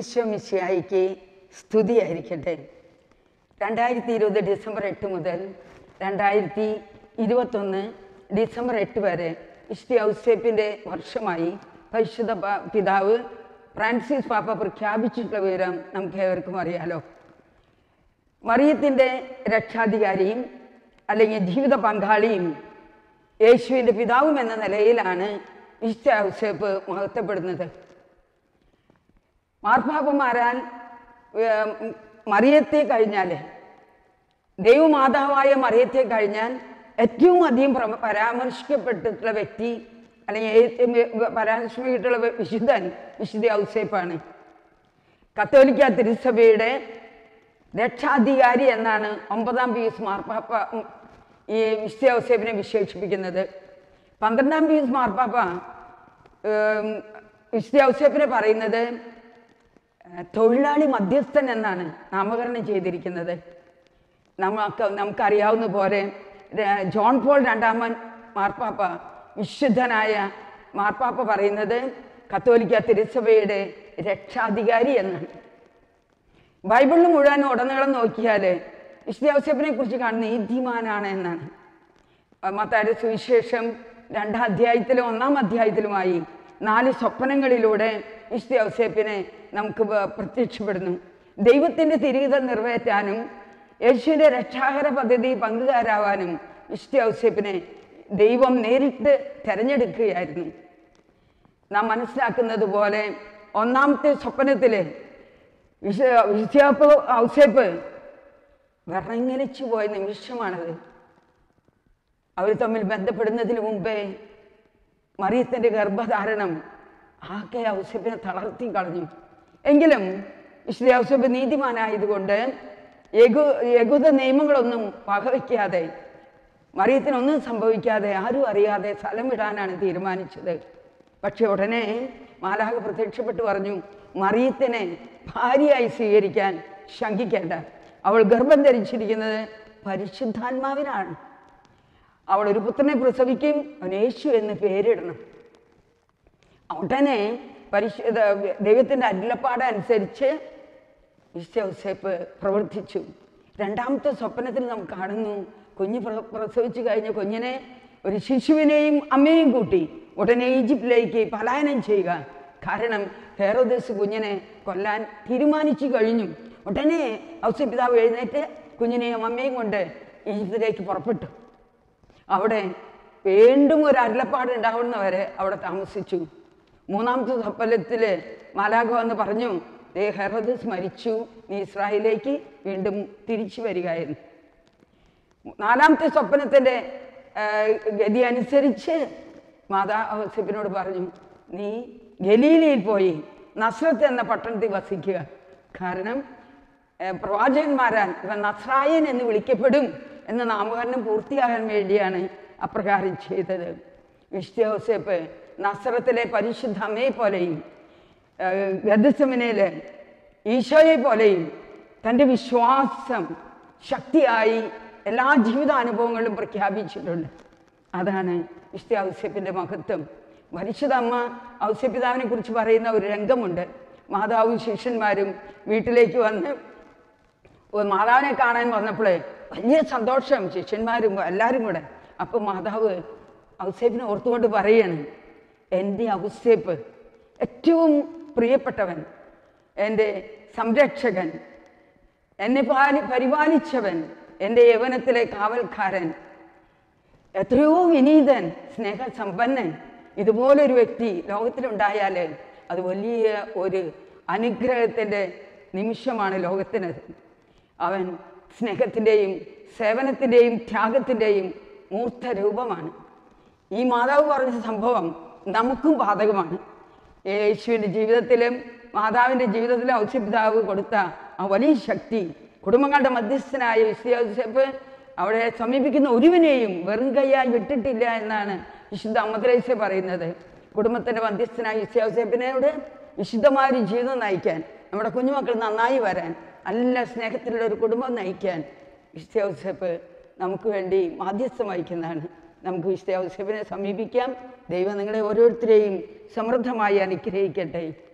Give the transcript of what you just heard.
ഈശോ മിശിഹായിക്ക് സ്തുതിയായിരിക്കട്ടെ രണ്ടായിരത്തി ഇരുപത് ഡിസംബർ എട്ട് മുതൽ രണ്ടായിരത്തി ഇരുപത്തൊന്ന് ഡിസംബർ എട്ട് വരെ ഇഷ്ടി ഔസേപ്പിൻ്റെ വർഷമായി പരിശുദ്ധ പ- പിതാവ് ഫ്രാൻസിസ് പാപ്പ പ്രഖ്യാപിച്ചിട്ടുള്ള വിവരം നമുക്ക് ഏവർക്കും അറിയാലോ മറിയത്തിൻ്റെ രക്ഷാധികാരിയും അല്ലെങ്കിൽ ജീവിത പങ്കാളിയും യേശുവിൻ്റെ പിതാവും എന്ന നിലയിലാണ് ഇഷ്ട ഔസേപ്പ് മഹത്വപ്പെടുന്നത് മാർപ്പാപ്പന്മാരാൽ ഏർ, മറിയത്തെ കഴിഞ്ഞാൽ ദൈവമാതാവായ മറിയത്തെ കഴിഞ്ഞാൽ ഏറ്റവും അധികം പ്ര- പരാമർശിക്കപ്പെട്ടിട്ടുള്ള വ്യക്തി അല്ലെങ്കിൽ ഏറ്റവും പരാമർശിക്കപ്പെട്ടിട്ടുള്ള വിശുദ്ധൻ വിശുദ്ധ ഔസേപ്പാണ് കത്തോലിക്ക തിരുസഭയുടെ രക്ഷാധികാരി എന്നാണ് ഒമ്പതാം പീസ് മാർപ്പാപ്പ ഉം, ഈ വിശുദ്ധ ഔസേപ്പിനെ വിശേഷിപ്പിക്കുന്നത് പന്ത്രണ്ടാം പീസ് മാർപ്പാപ്പ ഏം, വിശുദ്ധ ഔസേപ്പിനെ പറയുന്നത് ഏഹ്, തൊഴിലാളി മധ്യസ്ഥൻ എന്നാണ് നാമകരണം ചെയ്തിരിക്കുന്നത് നമുക്ക് നമുക്കറിയാവുന്ന പോലെ ര- ജോൺ പോൾ രണ്ടാമൻ മാർപ്പാപ്പ വിശുദ്ധനായ മാർപ്പാപ്പ പറയുന്നത് കത്തോലിക്ക തിരുസഭയുടെ രക്ഷാധികാരി എന്നാണ് ബൈബിളിൽ മുഴുവൻ ഉടനീളം നോക്കിയാൽ വിശുദ്ധാവസ്യപ്പിനെ കുറിച്ച് കാണുന്ന നീതിമാനാണ് എന്നാണ് മത്തായുടെ സുവിശേഷം രണ്ടാം അധ്യായത്തിലും ഒന്നാം അധ്യായത്തിലുമായി നാല് സ്വപ്നങ്ങളിലൂടെ വിശുദ്ധ ഔസേപ്പിനെ നമുക്ക് വ- പ്രത്യക്ഷപ്പെടുന്നു ദൈവത്തിൻ്റെ തിരികിതം നിറവേറ്റാനും യേശുവിൻ്റെ രക്ഷാകര പദ്ധതി പങ്കുകാരാവാനും വിശുദ്ധ ഔസേപ്പിനെ ദൈവം നേരിട്ട് തിരഞ്ഞെടുക്കുകയായിരുന്നു നാം മനസ്സിലാക്കുന്നത് പോലെ ഒന്നാമത്തെ സ്വപ്നത്തിൽ വിശ വിശുദ്ധാപ്പ് ഔസേപ്പ് വിറങ്ങലിച്ചു പോയ നിമിഷമാണത് അവർ തമ്മിൽ ബന്ധപ്പെടുന്നതിന് മുമ്പേ മറിയത്തിൻ്റെ ഗർഭധാരണം ആകെ ഔസേപ്പിനെ തളർത്തി കളഞ്ഞു എങ്കിലും വിശുദ്ധ ഔസേപ്പ് നീതിമാനായതുകൊണ്ട് യഗു യകുത നിയമങ്ങളൊന്നും വകവയ്ക്കാതെ മറിയത്തിനൊന്നും സംഭവിക്കാതെ ആരും അറിയാതെ സ്ഥലം വിടാനാണ് തീരുമാനിച്ചത് പക്ഷെ ഉടനെ മാലാഹ പ്രത്യക്ഷപ്പെട്ട് പറഞ്ഞു മറിയത്തിനെ ഭാര്യയായി സ്വീകരിക്കാൻ ശങ്കിക്കേണ്ട അവൾ ഗർഭം ധരിച്ചിരിക്കുന്നത് പരിശുദ്ധാത്മാവിനാണ് അവൾ ഒരു പുത്രനെ പ്രസവിക്കും അവൻ യേശു എന്ന് പേരിടണം ഉടനെ പരിശുദ്ധ ദൈവത്തിൻ്റെ അരുളപ്പാട് അനുസരിച്ച് ഔസേപ്പ് പ്രവർത്തിച്ചു രണ്ടാമത്തെ സ്വപ്നത്തിൽ നാം കാണുന്നു കുഞ്ഞ് പ്ര- പ്രസവിച്ചു കഴിഞ്ഞ കുഞ്ഞിനെ ഒരു ശിശുവിനെയും അമ്മയെയും കൂട്ടി ഉടനെ ഈജിപ്തിലേക്ക് പലായനം ചെയ്യുക കാരണം ഹേറോദസ് കുഞ്ഞിനെ കൊല്ലാൻ തീരുമാനിച്ചു കഴിഞ്ഞു ഉടനെ ഔസപിതാവ് എഴുന്നേറ്റ് കുഞ്ഞിനെയും അമ്മയും കൊണ്ട് ഈജിപ്തിലേക്ക് പുറപ്പെട്ടു അവിടെ വീണ്ടും ഒരു അരുളപ്പാട് ഉണ്ടാവുന്നവരെ അവിടെ താമസിച്ചു മൂന്നാമത്തെ സ്വപ്നത്തിൽ മാലാഖ വന്ന് പറഞ്ഞു ദേ ഹെറോദസ് മരിച്ചു നീ ഇസ്രായേലിലേക്ക് വീണ്ടും തിരിച്ചു വരികയായിരുന്നു നാലാമത്തെ സ്വപ്നത്തിൻ്റെ ഗതി അനുസരിച്ച് മാതാ ഔസേപ്പിനോട് പറഞ്ഞു നീ ഗലീലയിൽ പോയി നസ്രത്ത് എന്ന പട്ടണത്തിൽ വസിക്കുക കാരണം ഏഹ്, പ്രവാചകന്മാരാൽ ഇവൻ നസ്രായൻ എന്ന് വിളിക്കപ്പെടും എന്ന നാമകരണം പൂർത്തിയാകാൻ വേണ്ടിയാണ് അപ്രകാരം ചെയ്തത് വിശുദ്ധ ഔസേപ്പ് നസ്രത്തിലെ പരിശുദ്ധ അമ്മയെ പോലെയും ഗദ്സമിനയിലെ ഈശോയെ പോലെയും തൻ്റെ വിശ്വാസം ശക്തിയായി എല്ലാ ജീവിതാനുഭവങ്ങളും പ്രഖ്യാപിച്ചിട്ടുണ്ട് അതാണ് വിശുദ്ധ ഔസ്യപ്പിൻ്റെ മഹത്വം പരിശുദ്ധ അമ്മ ഔസ്യപിതാവിനെ കുറിച്ച് പറയുന്ന ഒരു രംഗമുണ്ട് മാതാവും ശിഷ്യന്മാരും വീട്ടിലേക്ക് വന്ന് ഒരു മാതാവിനെ കാണാൻ വന്നപ്പോൾ വലിയ സന്തോഷം ശിഷ്യന്മാരും എല്ലാവരും കൂടെ അപ്പോൾ മാതാവ് ഔസേപ്പിനെ ഓർത്തുകൊണ്ട് പറയാണ് എൻ്റെ ഔസേപ്പ് ഏറ്റവും പ്രിയപ്പെട്ടവൻ എൻ്റെ സംരക്ഷകൻ എന്നെ പാലി പരിപാലിച്ചവൻ എൻ്റെ യൗവനത്തിലെ കാവൽക്കാരൻ എത്രയോ വിനീതൻ സ്നേഹസമ്പന്നൻ ഇതുപോലൊരു വ്യക്തി ലോകത്തിലുണ്ടായാൽ അത് വലിയ ഒരു അനുഗ്രഹത്തിൻ്റെ നിമിഷമാണ് ലോകത്തിന് അവൻ സ്നേഹത്തിൻ്റെയും സേവനത്തിൻ്റെയും ത്യാഗത്തിൻ്റെയും മൂർത്ത രൂപമാണ് ഈ മാതാവ് പറഞ്ഞ സംഭവം നമുക്കും ബാധകമാണ് യേശുവിൻ്റെ ജീവിതത്തിലും മാതാവിൻ്റെ ജീവിതത്തിലും ഔസ്യപിതാവ് കൊടുത്ത ആ വലിയ ശക്തി കുടുംബങ്ങളുടെ മധ്യസ്ഥനായ വിശ്വസേപ്പ് അവിടെ സമീപിക്കുന്ന ഒരുവിനെയും വെറും കൈയായി വിട്ടിട്ടില്ല എന്നാണ് വിശുദ്ധ അമ്മദ്രേസ്യ പറയുന്നത് കുടുംബത്തിൻ്റെ മധ്യസ്ഥനായ വിശ്വസേപ്പിനോട് വിശുദ്ധമായ ഒരു ജീവിതം നയിക്കാൻ നമ്മുടെ കുഞ്ഞുമക്കൾ നന്നായി വരാൻ നല്ല സ്നേഹത്തിലുള്ള ഒരു കുടുംബം നയിക്കാൻ വിശ്വസേപ്പ് നമുക്ക് വേണ്ടി മാധ്യസ്ഥം വഹിക്കുന്നതാണ് നമുക്ക് വിശുദ്ധ ഔസേപ്പിനെ സമീപിക്കാം ദൈവം നിങ്ങളെ ഓരോരുത്തരെയും സമൃദ്ധമായി അനുഗ്രഹിക്കട്ടെ